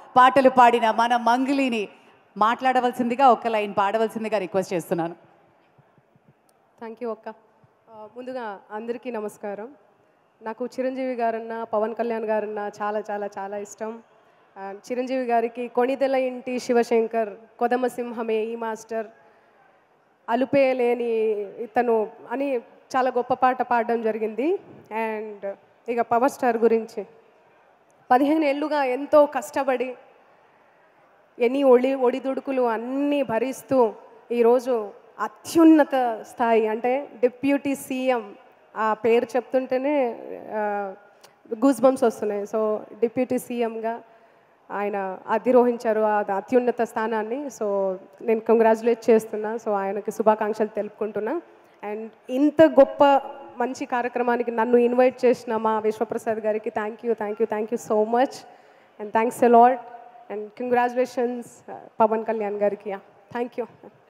పాటలు పాడిన మన మంగిలిని మాట్లాడవలసిందిగా ఒక లైన్ పాడవలసిందిగా రిక్వెస్ట్ చేస్తున్నాను థ్యాంక్ యూ అక్క ఆ, ముందుగా అందరికీ నమస్కారం నాకు చిరంజీవి గారన్నా పవన్ కళ్యాణ్ గారన్నా చాలా చాలా చాలా ఇష్టం ఆ, చిరంజీవి గారికి కొణిదెల ఇంటి శివశంకర్ కొదమ సింహమే ఈ మాస్టర్ అలుపే లేని ఇతను అని చాలా గొప్ప పాట పాడడం జరిగింది అండ్ ఇక పవర్ స్టార్ గురించి పదిహేను ఏళ్ళుగా ఎంతో కష్టపడి ఎన్ని ఒడి ఒడిదుడుకులు అన్నీ భరిస్తూ ఈరోజు అత్యున్నత స్థాయి అంటే డిప్యూటీ సీఎం ఆ పేరు చెప్తుంటేనే గూస్ బంప్స్ వస్తున్నాయి సో డిప్యూటీ సీఎంగా ఆయన అధిరోహించారు ఆ అత్యున్నత స్థానాన్ని సో నేను కంగ్రాచులేట్ చేస్తున్నా సో ఆయనకి శుభాకాంక్షలు తెలుపుకుంటున్నా అండ్ ఇంత గొప్ప మంచి కార్యక్రమానికి నన్ను ఇన్వైట్ చేసిన మా విశ్వప్రసాద్ గారికి thank you thank you thank you so much and thanks a lot and congratulations Pawan Kalyan గారికి థ్యాంక్ యూ